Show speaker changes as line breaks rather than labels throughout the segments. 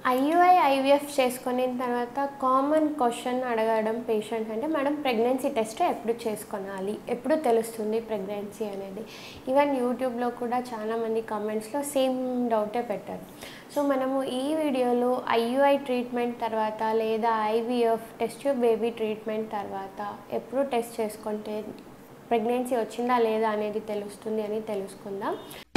IUI IVF చేసుకున్న తర్వాత common question అడగడం పేషెంట్ అంటే మేడం ప్రెగ్నెన్సీ టెస్ట్ ఎప్పుడు చేసుకోవాలి ఎప్పుడు తెలుస్తుంది ప్రెగ్నెన్సీ అనేది ఈవెన్ యూట్యూబ్లో కూడా చాలామంది కామెంట్స్లో సేమ్ డౌటే పెట్టారు సో మనము ఈ వీడియోలో ఐయుఐ ట్రీట్మెంట్ తర్వాత లేదా ఐవీఎఫ్ టెస్ట్ బేబీ ట్రీట్మెంట్ తర్వాత ఎప్పుడు టెస్ట్ చేసుకుంటే ప్రెగ్నెన్సీ వచ్చిందా లేదా అనేది తెలుస్తుంది అని తెలుసుకుందాం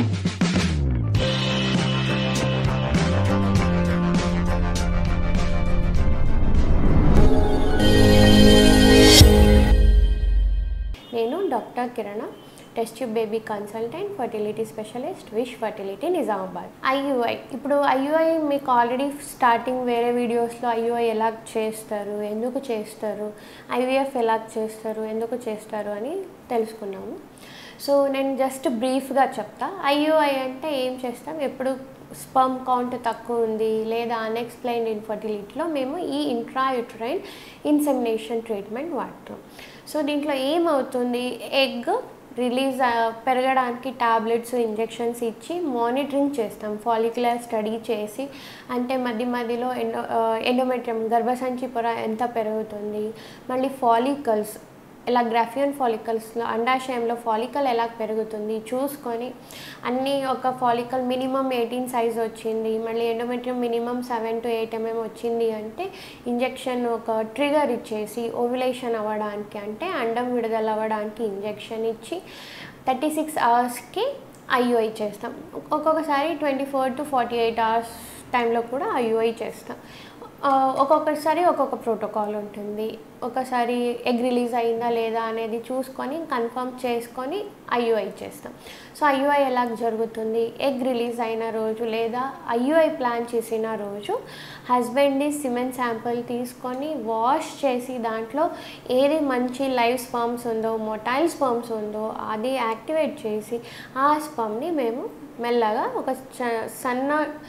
నేను doctor Kirana test tube baby consultant fertility specialist wish fertility Nizamabad IUI ఇప్పుడు ఐయుఐ మీకు ఆల్రెడీ స్టార్టింగ్ వేరే వీడియోస్లో ఐయుఐ ఎలా చేస్తారు ఎందుకు చేస్తారు ఐవీఎఫ్ ఎలా చేస్తారు ఎందుకు చేస్తారు అని తెలుసుకున్నాము సో నేను జస్ట్ బ్రీఫ్గా చెప్తా ఐయుఐ అంటే ఏం చేస్తాం ఎప్పుడు స్పర్మ్ కౌంట్ తక్కువ ఉంది లేదా అన్ఎక్స్ప్లెయిన్డ్ ఇన్ఫర్టిలిటీలో మేము ఈ ఇంట్రాయుట్రైన్ ఇన్సెమినేషన్ ట్రీట్మెంట్ వాడతాం సో దీంట్లో ఏమవుతుంది ఎగ్ రిలీజ్ పెరగడానికి టాబ్లెట్స్ ఇంజెక్షన్స్ ఇచ్చి మానిటరింగ్ చేస్తాం ఫాలిక్యులర్ స్టడీ చేసి అంటే మధ్య మధ్యలో ఎండో ఎండోమెట్రియం గర్భసంచి పొర ఎంత పెరుగుతుంది మళ్ళీ ఫాలికల్స్ ఇలా గ్రాఫియన్ ఫాలికల్స్లో అండాశయంలో ఫాలికల్ ఎలా పెరుగుతుంది చూసుకొని అన్నీ ఒక ఫాలికల్ మినిమం ఎయిటీన్ సైజ్ వచ్చింది మళ్ళీ endometrium minimum seven to eight MM వచ్చింది అంటే ఇంజెక్షన్ ఒక ట్రిగర్ ఇచ్చేసి ఓవ్యులేషన్ అవ్వడానికి అంటే అండం విడుదల అవ్వడానికి ఇంజెక్షన్ ఇచ్చి థర్టీ సిక్స్ అవర్స్కి ఐయుఐ చేస్తాం ఒక్కొక్కసారి twenty four to forty eight hours టైంలో కూడా ఐయుఐ చేస్తాం ఒక్కొక్కసారి ఒక్కొక్క ప్రోటోకాల్ ఉంటుంది ఒకసారి ఎగ్ రిలీజ్ అయిందా లేదా అనేది చూసుకొని కన్ఫర్మ్ చేసుకొని ఐయుఐ చేస్తాం సో ఐయుఐ ఎలా జరుగుతుంది ఎగ్ రిలీజ్ అయిన రోజు లేదా ఐయుఐ ప్లాన్ చేసిన రోజు హస్బెండ్ని సిమెంట్ శాంపుల్ తీసుకొని వాష్ చేసి దాంట్లో ఏది మంచి లైవ్ స్పర్మ్స్ ఉందో మొటైల్ స్పర్మ్స్ ఉందో అది యాక్టివేట్ చేసి ఆ స్పర్మ్ని మేము మెల్లగా ఒక సన్న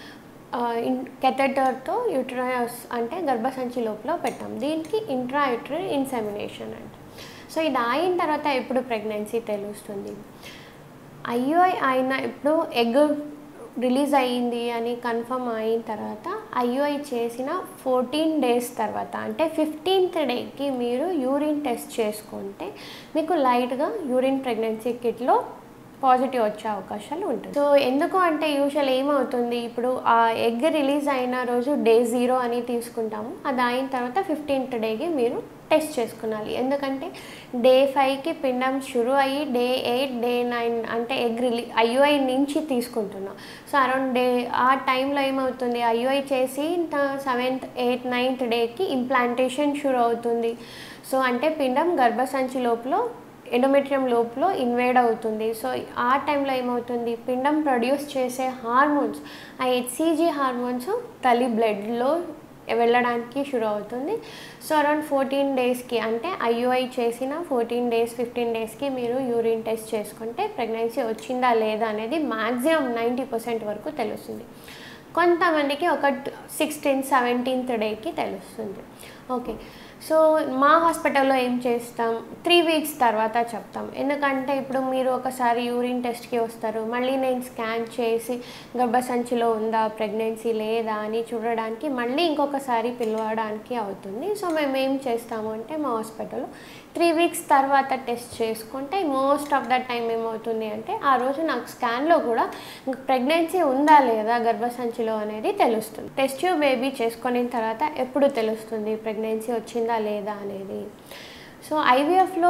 కెథెటర్తో యూట్రస్ అంటే గర్భసంచి లోపల పెట్టాం దీనికి ఇంట్రాయూటరీ ఇన్సెమినేషన్ అంట సో ఇది అయిన తర్వాత ఎప్పుడు ప్రెగ్నెన్సీ తెలుస్తుంది ఐయుఐ అయిన ఇప్పుడు ఎగ్ రిలీజ్ అయ్యింది అని కన్ఫర్మ్ అయిన తర్వాత ఐయుఐ చేసిన ఫోర్టీన్ డేస్ తర్వాత అంటే ఫిఫ్టీన్త్ డేకి మీరు యూరిన్ టెస్ట్ చేసుకుంటే మీకు లైట్గా యూరిన్ ప్రెగ్నెన్సీ కిట్లో పాజిటివ్ వచ్చే అవకాశాలు ఉంటుంది సో ఎందుకు అంటే యూజువల్ ఏమవుతుంది ఇప్పుడు ఆ ఎగ్ రిలీజ్ అయిన రోజు డే జీరో అని తీసుకుంటాము అది అయిన తర్వాత ఫిఫ్టీన్త్ డేకి మీరు టెస్ట్ చేసుకున్నాలి ఎందుకంటే డే ఫైవ్కి పిండం షురు అయ్యి డే ఎయిట్ డే నైన్ అంటే ఎగ్ రిలీ ఐయుఐ నుంచి తీసుకుంటున్నాం సో అరౌండ్ డే ఆ టైంలో ఏమవుతుంది ఐయుఐ చేసి సెవెంత్ ఎయిత్ నైన్త్ డేకి ఇంప్లాంటేషన్ షురు అవుతుంది సో అంటే పిండం గర్భసంచి లోపల ఎండోమెట్రియం లోపల ఇన్వేడ్ అవుతుంది సో ఆ టైంలో ఏమవుతుంది పిండం ప్రొడ్యూస్ చేసే హార్మోన్స్ ఆ హెచ్సిజీ హార్మోన్స్ తల్లి బ్లడ్లో వెళ్ళడానికి షురు అవుతుంది సో అరౌండ్ ఫోర్టీన్ డేస్కి అంటే ఐయుఐ చేసిన ఫోర్టీన్ డేస్ ఫిఫ్టీన్ డేస్కి మీరు యూరిన్ టెస్ట్ చేసుకుంటే ప్రెగ్నెన్సీ వచ్చిందా లేదా అనేది మ్యాక్సిమం నైంటీ పర్సెంట్ వరకు తెలుస్తుంది కొంతమందికి ఒక సిక్స్టీన్ సెవెంటీన్త్ డేకి తెలుస్తుంది ఓకే సో మా హాస్పిటల్లో ఏం చేస్తాం త్రీ వీక్స్ తర్వాత చెప్తాం ఎందుకంటే ఇప్పుడు మీరు ఒకసారి యూరిన్ టెస్ట్కి వస్తారు మళ్ళీ నేను స్కాన్ చేసి గర్భసంచిలో ఉందా ప్రెగ్నెన్సీ లేదా అని చూడడానికి మళ్ళీ ఇంకొకసారి పిలవడానికి అవుతుంది సో మేము ఏం చేస్తాము అంటే మా హాస్పిటల్లో త్రీ వీక్స్ తర్వాత టెస్ట్ చేసుకుంటే మోస్ట్ ఆఫ్ ద టైం ఏమవుతుంది అంటే ఆ రోజు నాకు స్కాన్లో కూడా ప్రెగ్నెన్సీ ఉందా లేదా గర్భసంచిలో అనేది తెలుస్తుంది టెస్ట్ ట్యూబ్ బేబీ చేసుకున్న తర్వాత ఎప్పుడు తెలుస్తుంది ప్రెగ్నెన్సీ వచ్చిందా లేదా అనేది సో ఐవీఎఫ్లో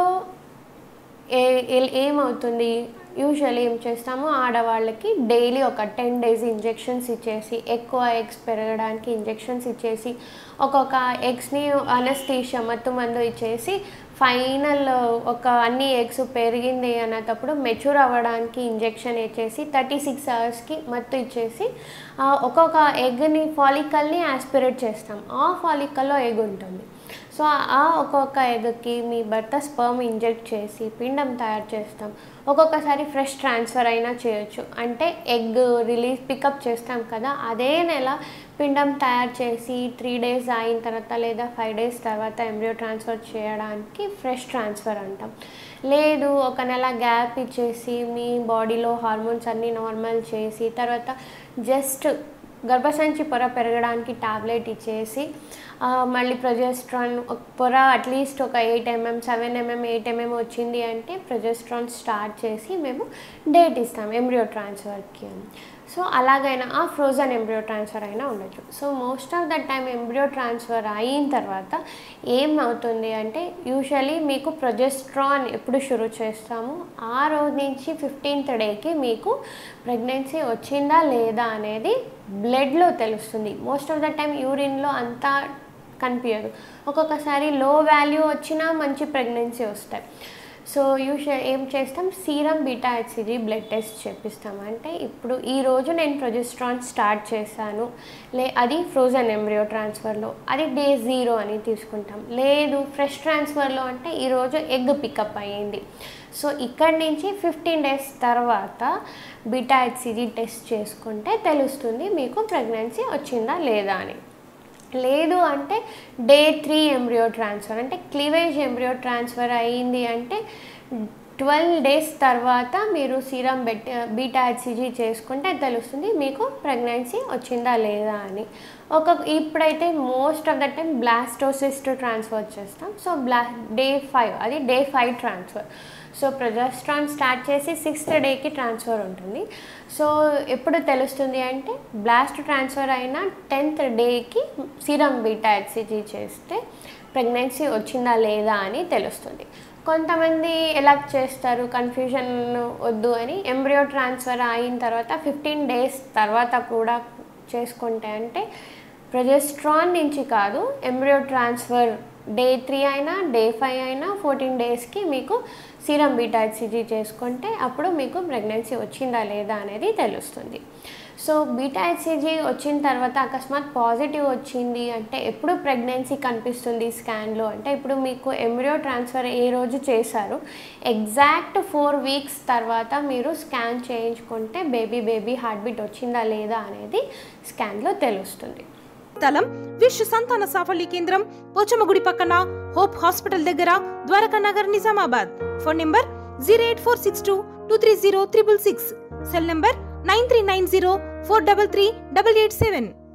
ఏ ఏమవుతుంది యూజువల్లీ ఏం చేస్తాము ఆడవాళ్ళకి డైలీ ఒక టెన్ డేస్ ఇంజెక్షన్స్ ఇచ్చేసి ఎక్కువ ఎగ్స్ పెరగడానికి ఇంజెక్షన్స్ ఇచ్చేసి ఒక్కొక్క ఎగ్స్ని అనస్తీషియా మత్తు మందు ఇచ్చేసి ఫైనల్ ఒక అన్ని ఎగ్స్ పెరిగింది అన్నప్పుడు మెచ్యూర్ అవ్వడానికి ఇంజెక్షన్ ఇచ్చేసి థర్టీ సిక్స్ అవర్స్కి మత్తు ఇచ్చేసి ఒక్కొక్క ఎగ్ని ఫాలికల్ని ఆస్పిరేట్ చేస్తాం ఆ ఫాలికల్లో ఎగ్ ఉంటుంది సో ఆ ఒక్కొక్క ఎగ్కి మీ భర్త స్పర్మ్ ఇంజెక్ట్ చేసి పిండం తయారు చేస్తాం ఒక్కొక్కసారి ఫ్రెష్ ట్రాన్స్ఫర్ అయినా చేయొచ్చు అంటే ఎగ్ రిలీజ్ పికప్ చేస్తాం కదా అదే నెల పిండం తయారు చేసి త్రీ డేస్ అయిన తర్వాత లేదా ఫైవ్ డేస్ తర్వాత ఎంబ్రియో ట్రాన్స్ఫర్ చేయడానికి ఫ్రెష్ ట్రాన్స్ఫర్ అంటాం లేదు ఒక నెల గ్యాప్ ఇచ్చేసి మీ బాడీలో హార్మోన్స్ అన్నీ నార్మల్ చేసి తర్వాత జస్ట్ గర్భసంచి పొర పెరగడానికి టాబ్లెట్ ఇచ్చేసి ఆ, మళ్ళీ ప్రొజెస్ట్రాన్ ఒక పొర అట్లీస్ట్ ఒక eight MM seven MM eight MM వచ్చింది అంటే ప్రొజెస్ట్రాన్ స్టార్ట్ చేసి మేము డేట్ ఇస్తాం ఎంబ్రియో ట్రాన్స్ఫర్కి సో అలాగైనా ఆ ఫ్రోజన్ ఎంబ్రియో ట్రాన్స్ఫర్ అయినా ఉండొచ్చు so most of the time embryo transfer అయిన తర్వాత ఏం అవుతుంది అంటే యూజువలీ మీకు ప్రొజెస్ట్రాన్ ఎప్పుడు షురూ చేస్తాము ఆ రోజు నుంచి ఫిఫ్టీన్త్ డేకి మీకు ప్రెగ్నెన్సీ వచ్చిందా లేదా అనేది బ్లడ్లో తెలుస్తుంది మోస్ట్ ఆఫ్ ద టైం యూరిన్లో అంతా కనిపించదు ఒక్కొక్కసారి లో వాల్యూ వచ్చినా మంచి ప్రెగ్నెన్సీ వస్తాయి సో యూజువల్ ఏం చేస్తాం serum beta HCG blood test చేపిస్తాం అంటే ఇప్పుడు ఈ రోజు నేను ప్రొజెస్ట్రాన్ స్టార్ట్ చేశాను లే అది ఫ్రోజన్ ఎంబ్రియో ట్రాన్స్ఫర్లో అది డే జీరో అని తీసుకుంటాం లేదు ఫ్రెష్ ట్రాన్స్ఫర్లో అంటే ఈరోజు ఎగ్ పికప్ అయ్యింది సో ఇక్కడి నుంచి ఫిఫ్టీన్ డేస్ తర్వాత బీటా హెచ్సిజీ టెస్ట్ చేసుకుంటే తెలుస్తుంది మీకు ప్రెగ్నెన్సీ వచ్చిందా లేదా అని లేదు అంటే డే త్రీ ఎంబ్రియో ట్రాన్స్ఫర్ అంటే క్లీవేజ్ ఎంబ్రియో ట్రాన్స్ఫర్ అయ్యింది అంటే ట్వెల్వ్ డేస్ తర్వాత మీరు సీరం బెట్ బీటా హెచ్సిజీ చేసుకుంటే తెలుస్తుంది మీకు ప్రెగ్నెన్సీ వచ్చిందా లేదా అని ఒక ఇప్పుడైతే most of the time blastocyst transfer చేస్తాం సో బ్లా డే ఫైవ్ అది day five transfer so progesterone start చేసి సిక్స్త్ డేకి ట్రాన్స్ఫర్ ఉంటుంది సో ఎప్పుడు తెలుస్తుంది అంటే బ్లాస్ట్ ట్రాన్స్ఫర్ అయిన టెన్త్ డేకి సీరం బీటా హెచ్సిజీ చేస్తే ప్రెగ్నెన్సీ వచ్చిందా లేదా అని తెలుస్తుంది కొంతమంది ఎలా చేస్తారు కన్ఫ్యూజన్ వద్దు అని ఎంబ్రియో ట్రాన్స్ఫర్ అయిన తర్వాత ఫిఫ్టీన్ డేస్ తర్వాత కూడా చేసుకుంటే అంటే ప్రొజెస్ట్రాన్ నుంచి కాదు ఎంబ్రియో ట్రాన్స్ఫర్ డే త్రీ అయినా డే ఫైవ్ అయినా ఫోర్టీన్ డేస్కి మీకు సీరం బీటా హెచ్సిజీ చేసుకుంటే అప్పుడు మీకు ప్రెగ్నెన్సీ వచ్చిందా లేదా అనేది తెలుస్తుంది సో బీటా హెచ్సిజీ వచ్చిన తర్వాత అకస్మాత్ పాజిటివ్ వచ్చింది అంటే ఎప్పుడు ప్రెగ్నెన్సీ కనిపిస్తుంది స్కాన్లో అంటే ఇప్పుడు మీకు ఎంబ్రియో ట్రాన్స్ఫర్ ఏ రోజు చేశారు ఎగ్జాక్ట్ ఫోర్ వీక్స్ తర్వాత మీరు స్కాన్ చేయించుకుంటే బేబీ బేబీ హార్ట్ బీట్ వచ్చిందా లేదా అనేది స్కాన్లో తెలుస్తుంది
స్థలం విశ్వ సంతాన సాఫల్య కేంద్రం పోచమ్మగుడి పక్కన హోప్ హాస్పిటల్ దగ్గర Dwaraka Nagar Nizamabad phone number zero eight four six two two three zero triple six cell number nine three nine zero four double three double eight seven